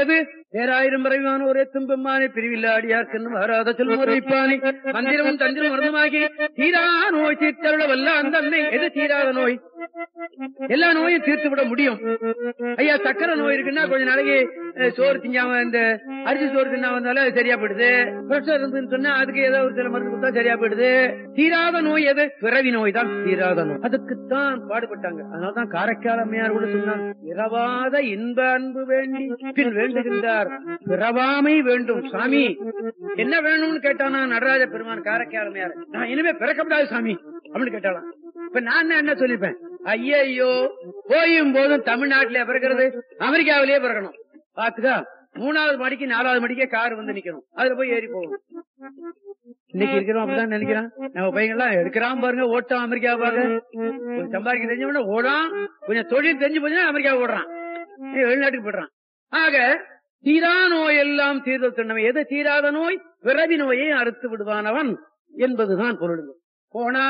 எது பேராயிரம் பரவிமான ஒரே துன்பம்மானே பிரிவில்லாடியார்க்கென்னும் வராத செல்வம் அறிவிப்பானே மந்திரமும் தந்திரம் மருந்துமாகி தீரா நோய் தீர்த்தருள வல்ல அந்த அன்னை எது தீராத நோய் எல்லா நோயும் தீர்த்து விட முடியும் ஐயா சக்கரை நோய் இருக்குன்னா கொஞ்ச நாளைக்கு அஹ், சோறு திங்காம இந்த அரிசி சோறு தின்னா வந்தாலும் அது சரியா போயிடுது பிரஷர் இருந்துன்னு சொன்னா அதுக்கு ஏதோ ஒரு சில மருந்து கொடுத்தா சரியா போயிடுது தீராத நோய் எது பிறவி நோய் தான் தீராத நோய் அதுக்குத்தான் பாடுபட்டாங்க அதனாலதான் காரைக்கால் அம்மையார் கூட சொன்னாங்க பிறவாத இன்ப அன்பு வேண்டி பின் வேண்டுகின்றார் பிறவாமை வேண்டும் சாமி என்ன வேணும்னு கேட்டானா நடராஜ பெருமான் காரைக்கால் அம்மையார் நான் இனிமே பிறக்கப்படாது சாமி அப்படின்னு கேட்டாலாம் இப்ப நான் என்ன சொல்லிருப்பேன் ஐயையோ போயும் போதும் தமிழ்நாட்டிலே பிறக்கிறது அமெரிக்காவிலேயே பிறக்கணும் பாத்துக்கா மூணாவது மணிக்கு நாலாவது மணிக்கே கார் வந்து நிக்கணும் அதுல போய் ஏறி போகணும் இன்னைக்கு இருக்கிறோம் அப்படிதான் நினைக்கிறான் நம்ம பையன் எல்லாம் எடுக்கிறான் பாருங்க ஓட்டம் அமெரிக்கா பாருங்க கொஞ்சம் சம்பாதிக்க தெரிஞ்சவன ஓடான் கொஞ்சம் தொழில் தெரிஞ்சு போச்சுன்னா அமெரிக்கா ஓடுறான் ஏய், வெளிநாட்டுக்கு போயிடுறான் ஆக தீரா நோய் எல்லாம் தீர்தல் சொன்னவன் எது தீராத நோய் பிறவி நோயை அறுத்து விடுவானவன் என்பதுதான் பொருள் போனா